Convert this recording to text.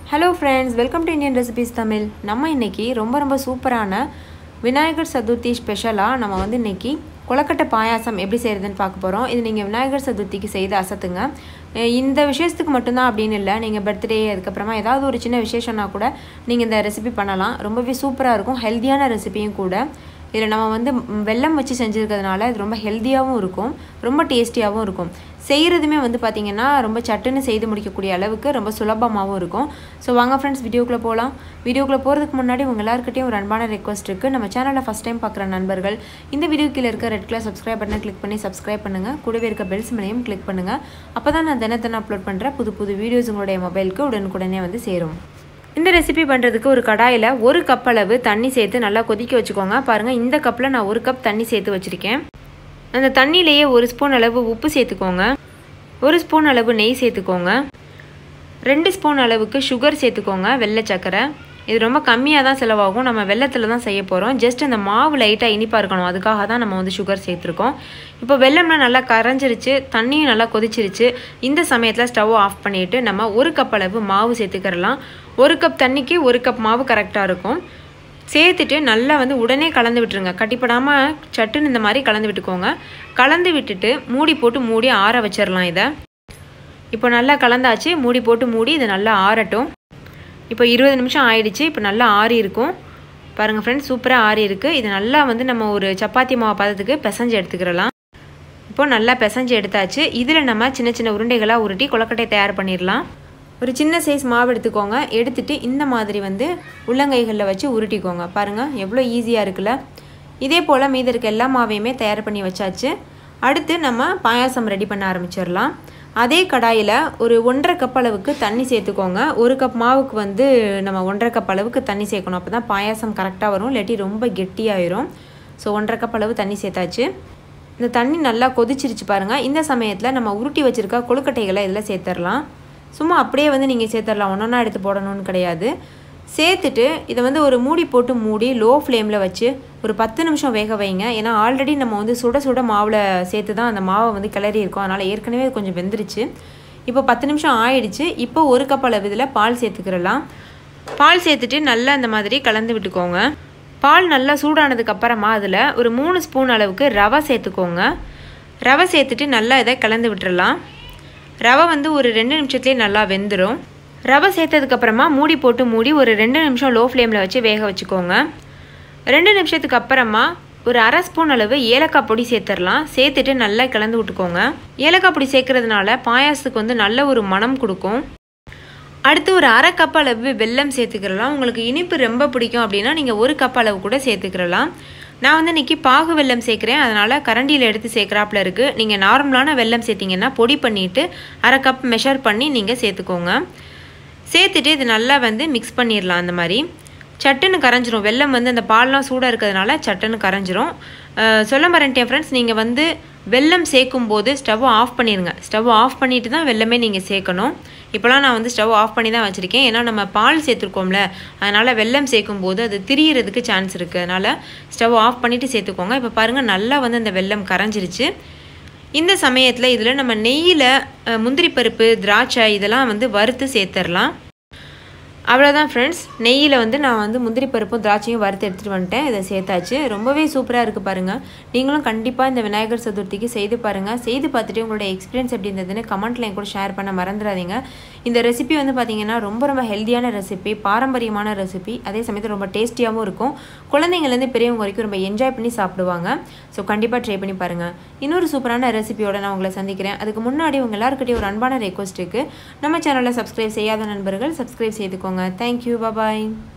hello friends welcome to Indian recipes Tamil நம்ம இன்னைக்கு ரொம்ப ரொம்ப சூப்பரான விநாயகர் சதுர்த்தி ஸ்பெஷலாக நம்ம வந்து இன்னைக்கு கொலக்கட்டை பாயாசம் எப்படி செய்கிறதுன்னு பார்க்க போகிறோம் இது நீங்கள் விநாயகர் சதுர்த்திக்கு செய்து அசத்துங்க அஹ் இந்த விசேஷத்துக்கு மட்டும்தான் அப்படின்னு இல்லை நீங்கள் பர்த்டே அதுக்கப்புறமா ஏதாவது ஒரு சின்ன விசேஷம்னா கூட நீங்கள் இந்த ரெசிபி பண்ணலாம் ரொம்பவே சூப்பராக இருக்கும் ஹெல்த்தியான ரெசிபியும் கூட இதில் நம்ம வந்து ம், வெல்லம் வச்சு செஞ்சுருக்கிறதுனால இது ரொம்ப ஹெல்த்தியாகவும் இருக்கும் ரொம்ப டேஸ்டியாகவும் இருக்கும் செய்கிறதுமே வந்து பார்த்திங்கன்னா ரொம்ப சட்டுன்னு செய்து முடிக்கக்கூடிய அளவுக்கு ரொம்ப சுலபமாகவும் இருக்கும் ஸோ வாங்க ஃப்ரெண்ட்ஸ் வீடியோக்குள்ளே போகலாம் வீடியோக்குள்ளே போகிறதுக்கு முன்னாடி உங்கள் எல்லாருக்கிட்டையும் ஒரு அன்பான ரெக்வஸ்ட் இருக்குது நம்ம சேனலை ஃபஸ்ட் டைம் பார்க்குற நண்பர்கள் இந்த வீடியோ கீழே இருக்க ரெட் கலர் சப்ஸ்கிரைப் பட்டனை கிளிக் பண்ணி சப்ஸ்கிரைப் பண்ணுங்கள் கூடவே இருக்க பெல்ஸ் மனையும் கிளிக் பண்ணுங்கள் அப்போ தான் நான் தினத்தின அப்லோட் பண்ணுற புது புது வீடியோஸ் உங்களுடைய மொபைலுக்கு உடனுக்குடனே வந்து சேரும் இந்த ரெசிபி பண்ணுறதுக்கு ஒரு கடாயில் ஒரு கப் அளவு தண்ணி சேர்த்து நல்லா கொதிக்க வச்சுக்கோங்க பாருங்கள் இந்த கப்பில் நான் ஒரு கப் தண்ணி சேர்த்து வச்சுருக்கேன் அந்த தண்ணியிலேயே ஒரு ஸ்பூன் அளவு உப்பு சேர்த்துக்கோங்க ஒரு ஸ்பூன் அளவு நெய் சேர்த்துக்கோங்க ரெண்டு ஸ்பூன் அளவுக்கு சுகர் சேர்த்துக்கோங்க வெள்ளை சர்க்கரை இது ரொம்ப கம்மியாக தான் செலவாகும் நம்ம வெள்ளத்தில் தான் செய்ய போகிறோம் ஜஸ்ட் அந்த மாவு லைட்டாக இனிப்பாக இருக்கணும் அதுக்காக தான் நம்ம வந்து சுகர் சேர்த்துருக்கோம் இப்போ வெள்ளம்லாம் நல்லா கரைஞ்சிருச்சு தண்ணியும் நல்லா கொதிச்சிருச்சு இந்த சமயத்தில் ஸ்டவ் ஆஃப் பண்ணிவிட்டு நம்ம ஒரு கப் அளவு மாவு சேர்த்துக்கிறலாம் ஒரு கப் தண்ணிக்கு ஒரு கப் மாவு கரெக்டாக இருக்கும் சேர்த்துட்டு நல்லா வந்து உடனே கலந்து விட்டுருங்க கட்டிப்படாமல் சட்டுன்னு இந்த மாதிரி கலந்து விட்டுக்கோங்க கலந்து விட்டுட்டு மூடி போட்டு மூடி ஆற வச்சிடலாம் இதை இப்போ நல்லா கலந்தாச்சு மூடி போட்டு மூடி இது நல்லா ஆறட்டும் இப்போ இருபது நிமிஷம் ஆயிடுச்சு இப்போ நல்லா ஆறி இருக்கும் பாருங்கள் ஃப்ரெண்ட்ஸ் சூப்பராக ஆறி இருக்குது இது நல்லா வந்து நம்ம ஒரு சப்பாத்தி மாவு பதத்துக்கு பிசைஞ்சு எடுத்துக்கிறலாம் இப்போ நல்லா பிசைஞ்சு எடுத்தாச்சு இதில் நம்ம சின்ன சின்ன உருண்டைகளாக உருட்டி கொலக்கட்டை தயார் பண்ணிடலாம் ஒரு சின்ன சைஸ் மாவு எடுத்துக்கோங்க எடுத்துட்டு இந்த மாதிரி வந்து உள்ளங்கைகளில் வச்சு உருட்டிக்கோங்க பாருங்கள் எவ்வளோ ஈஸியாக இருக்குல்ல இதே போல் மீதி இருக்க எல்லா மாவையுமே தயார் பண்ணி வச்சாச்சு அடுத்து நம்ம பாயாசம் ரெடி பண்ண ஆரம்பிச்சிடலாம் அதே கடாயில் ஒரு ஒன்றரை கப் அளவுக்கு தண்ணி சேர்த்துக்கோங்க ஒரு கப் மாவுக்கு வந்து நம்ம ஒன்றரை கப் அளவுக்கு தண்ணி சேர்க்கணும் அப்போ தான் பாயாசம் கரெக்டாக வரும் இல்லாட்டி ரொம்ப கெட்டியாயிரும் ஸோ ஒன்றரை கப் அளவு தண்ணி சேர்த்தாச்சு இந்த தண்ணி நல்லா கொதிச்சிருச்சு பாருங்கள் இந்த சமயத்தில் நம்ம உருட்டி வச்சுருக்க கொழுக்கட்டைகளை இதில் சேர்த்துடலாம் சும்மா அப்படியே வந்து நீங்கள் சேர்த்துடலாம் ஒன்றா எடுத்து போடணும்னு கிடையாது சேர்த்துட்டு இதை வந்து ஒரு மூடி போட்டு மூடி லோ ஃப்ளேமில் வச்சு ஒரு பத்து நிமிஷம் வேக வைங்க ஏன்னா ஆல்ரெடி நம்ம வந்து சுட சுட மாவில் சேர்த்து தான் அந்த மாவை வந்து கிளறி இருக்கோம் அதனால் ஏற்கனவே அது கொஞ்சம் வெந்துருச்சு இப்போ பத்து நிமிஷம் ஆயிடுச்சு இப்போ ஒரு கப் அளவு இதில் பால் சேர்த்துக்கிறலாம் பால் சேர்த்துட்டு நல்லா அந்த மாதிரி கலந்து விட்டுக்கோங்க பால் நல்லா சூடானதுக்கு அப்புறமா அதில் ஒரு மூணு ஸ்பூன் அளவுக்கு ரவை சேர்த்துக்கோங்க ரவை சேர்த்துட்டு நல்லா இதை கலந்து விட்டுறலாம் ரவை வந்து ஒரு ரெண்டு நிமிஷத்துலேயே நல்லா வெந்துடும் ரவை சேர்த்ததுக்கப்புறமா மூடி போட்டு மூடி ஒரு ரெண்டு நிமிஷம் லோ ஃப்ளேமில் வச்சு வேக வச்சுக்கோங்க ரெண்டு நிமிஷத்துக்கு அப்புறமா ஒரு அரை ஸ்பூன் அளவு ஏலக்காய் பொடி சேர்த்துடலாம் சேர்த்துட்டு நல்லா கலந்து விட்டுக்கோங்க ஏலக்காய் பொடி சேர்க்கறதுனால பாயாசத்துக்கு வந்து நல்ல ஒரு மனம் கொடுக்கும் அடுத்து ஒரு அரை கப் அளவு வெல்லம் சேர்த்துக்கிறலாம் உங்களுக்கு இனிப்பு ரொம்ப பிடிக்கும் அப்படின்னா நீங்கள் ஒரு கப் அளவு கூட சேர்த்துக்கிறலாம் நான் வந்து இன்றைக்கி பாகு வெல்லம் சேர்க்குறேன் அதனால் கரண்டியில் எடுத்து சேர்க்குறாப்புல இருக்குது நீங்கள் நார்மலான வெல்லம் சேர்த்திங்கன்னா பொடி பண்ணிவிட்டு அரை கப் மெஷர் பண்ணி நீங்கள் சேர்த்துக்கோங்க சேர்த்துட்டு இது நல்லா வந்து மிக்ஸ் பண்ணிடலாம் அந்த மாதிரி சட்டுன்னு கரைஞ்சிரும் வெல்லம் வந்து அந்த பால்லாம் சூடாக இருக்கிறதுனால சட்டுன்னு கரைஞ்சிரும் அஹ் சொல்ல மறந்துட்டேன் ஃப்ரெண்ட்ஸ் நீங்கள் வந்து வெல்லம் சேர்க்கும் போது ஸ்டவ் ஆஃப் பண்ணிடுங்க ஸ்டவ் ஆஃப் பண்ணிட்டு தான் வெல்லமே நீங்கள் சேர்க்கணும் இப்போலாம் நான் வந்து ஸ்டவ் ஆஃப் பண்ணி தான் வச்சுருக்கேன் ஏன்னா நம்ம பால் சேர்த்துருக்கோம்ல அதனால் வெல்லம் சேர்க்கும் போது அது திரியறதுக்கு சான்ஸ் இருக்குது அதனால் ஸ்டவ் ஆஃப் பண்ணிவிட்டு சேர்த்துக்கோங்க இப்போ பாருங்கள் நல்லா வந்து அந்த வெல்லம் கரைஞ்சிருச்சு இந்த சமயத்தில் இதில் நம்ம நெய்யில் அஹ், முந்திரி பருப்பு திராட்சை இதெல்லாம் வந்து வறுத்து சேர்த்துடலாம் அவ்வளோதான் ஃப்ரெண்ட்ஸ் நெய்யில் வந்து நான் வந்து முந்திரி பருப்பும் திராட்சையும் வறுத்து எடுத்துகிட்டு வந்துட்டேன் இதை சேர்த்தாச்சு ரொம்பவே சூப்பராக இருக்குது பாருங்கள் நீங்களும் கண்டிப்பாக இந்த விநாயகர் சதுர்த்திக்கு செய்து பாருங்கள் செய்து பார்த்துட்டு உங்களோட எக்ஸ்பீரியன்ஸ் எப்படி இருந்ததுன்னு கமெண்ட்டில் என் கூட ஷேர் பண்ண மறந்துடாதீங்க இந்த ரெசிபி வந்து பார்த்தீங்கன்னா ரொம்ப ரொம்ப ஹெல்த்தியான ரெசிபி பாரம்பரியமான ரெசிபி அதே சமயத்தில் ரொம்ப டேஸ்டியாகவும் இருக்கும் குழந்தைங்கள்லேருந்து பெரியவங்க வரைக்கும் ரொம்ப என்ஜாய் பண்ணி சாப்பிடுவாங்க ஸோ கண்டிப்பாக ட்ரை பண்ணி பாருங்கள் இன்னொரு சூப்பரான ரெசிபியோட நான் உங்களை சந்திக்கிறேன் அதுக்கு முன்னாடி உங்கள் எல்லாருக்கிட்டையும் ஒரு அன்பான ரெக்வஸ்ட் இருக்குது நம்ம சேனலை சப்ஸ்கிரைப் செய்யாத நண்பர்கள் சப்ஸ்கிரைப் செய்துக்கோங்க தேங்க்யூ பாய்